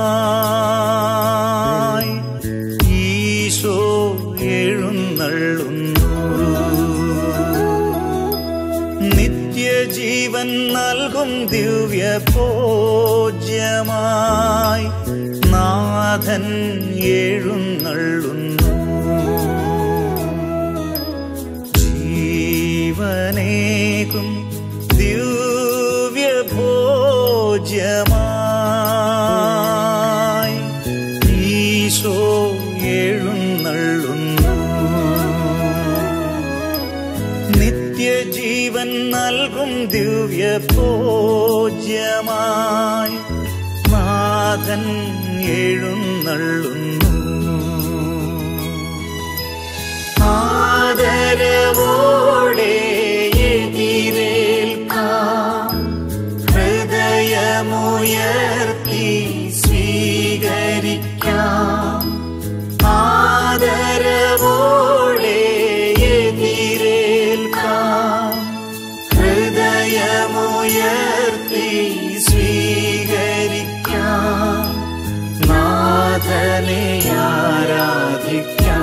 ഈശോ എഴുന്നള്ളുന്നു നിത്യജീവൻ നൽകും ദിവ്യ ഭോജ്യമായി നാഥൻ എഴുന്നള്ളുന്നു ജീവനേകും ദിവ്യ ഭോജ്യമായി ഈശോ എഴുന്നള്ളുന്നു നിത്യജീവൻ നൽകും ദിവ്യ ഭോജ്യമായി നാഥൻ എഴുന്നള്ളുന്നു ആദരവോടെ എതിരേൽക്കാം ഹൃദയമുയർത്തി സ്വീകരിക്കാം ആദരവോടെ എതിരേൽക്കാം ഹൃദയമുയർത്തി സ്വീകരിക്കാം നാഥനെ ആരാധിക്കാം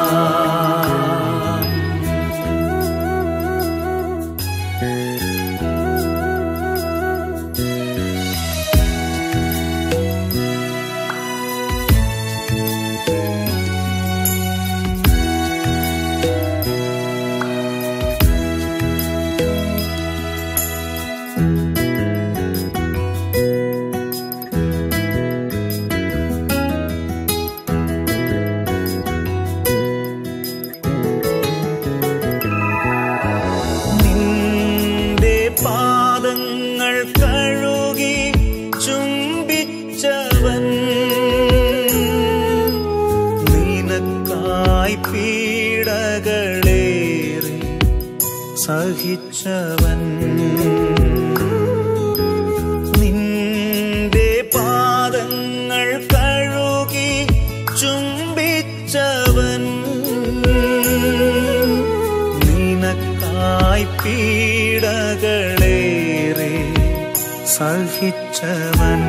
നിന്റെ പാദങ്ങൾ കഴുകി ചുംബിച്ചവൻ നിനക്കായി പീഡകളേറെ സഹിച്ചവൻ നിന്റെ പാദങ്ങൾ കഴുകി ചുംബിച്ചവൻ നിനക്കായി പീഡകളേറെ സഹിച്ചവൻ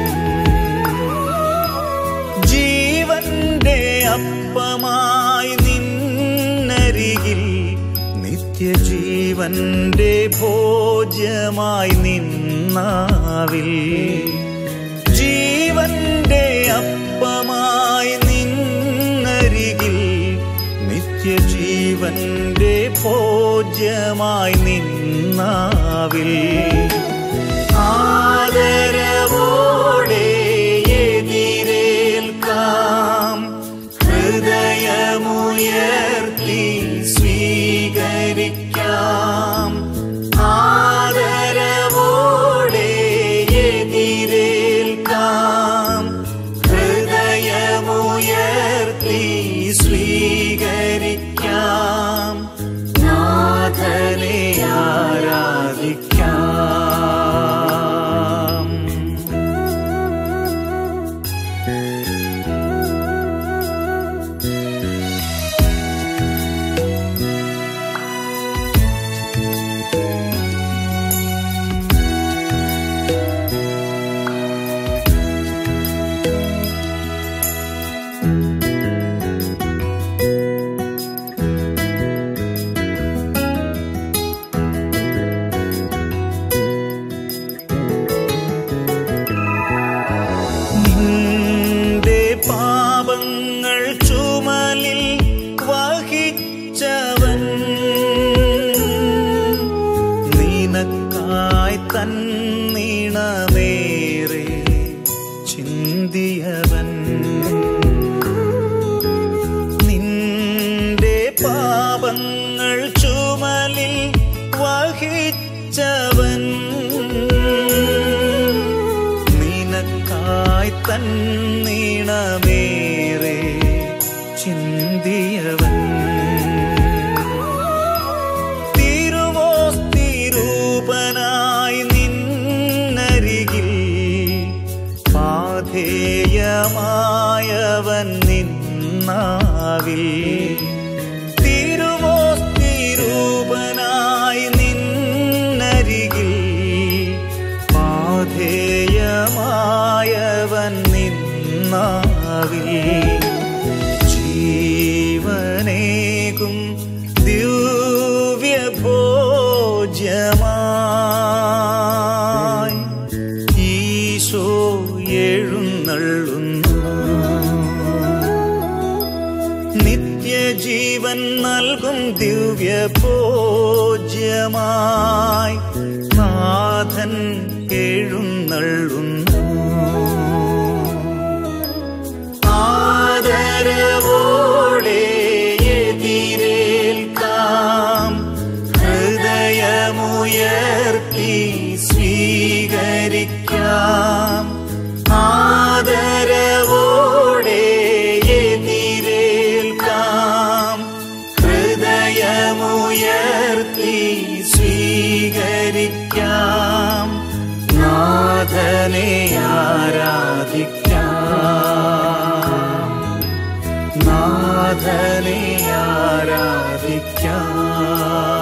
ജീവന്റെ അപ്പമായി നിന്നരികിൽ നിത്യജീവന്റെ ഭോജ്യമായി നിന്നാവിൽ ജീവന്റെ അപ്പമായി നിന്നരികിൽ നിത്യജീവന്റെ ഭോജ്യമായി നിന്നാവിൽ ആദരവോടെ എതിരേൽക്കാം ഹൃദയമുയർത്തി സ്വീകരിക്കാം ആദരവോടെ എതിരേൽക്കാം ഹൃദയമുയർത്തി സ്വീകരിക്കാം നാഥനെ ആരാധിക്കാം നിന്റെ പാപങ്ങൾ ചുമലിൽ വഹിച്ചവൻ നിനക്കായി തന്നിണമേറെ ചിന്തിയവൻ നിന്റെ പാപങ്ങൾ ചുമലിൽ വഹിച്ചവൻ നിനക്കായി തന്നിണമേറെ ചിന്തിയവൻ തിരുവോസ്തിരൂപനായി നിന്നരികിൽ പാധേയമായവൻ നിന്നാവിൽ തിരുവോസ്തിരൂപനായി നിന്നരികിൽ പാധേയമായവൻ നിന്ന നിന്നാവിൽ ജീവനേകും ദിവ്യഭോജ്യമായി ഈശോ എഴുന്നള്ളുന്നു നിത്യജീവൻ നൽകും ദിവ്യഭോജ്യമായി നാഥൻ എഴുന്നള്ളുന്നു ആദരവോടെ എതിരേൽക്കാം ഹൃദയമുയർത്തി സ്വീകരിക്കാം ആദരവോടെ എതിരേൽക്കാം ഹൃദയമുയർത്തി സ്വീകരിക്കാം നാഥനെ ആരാധിക്കാം നാഥനെ ആരാധിക്കാം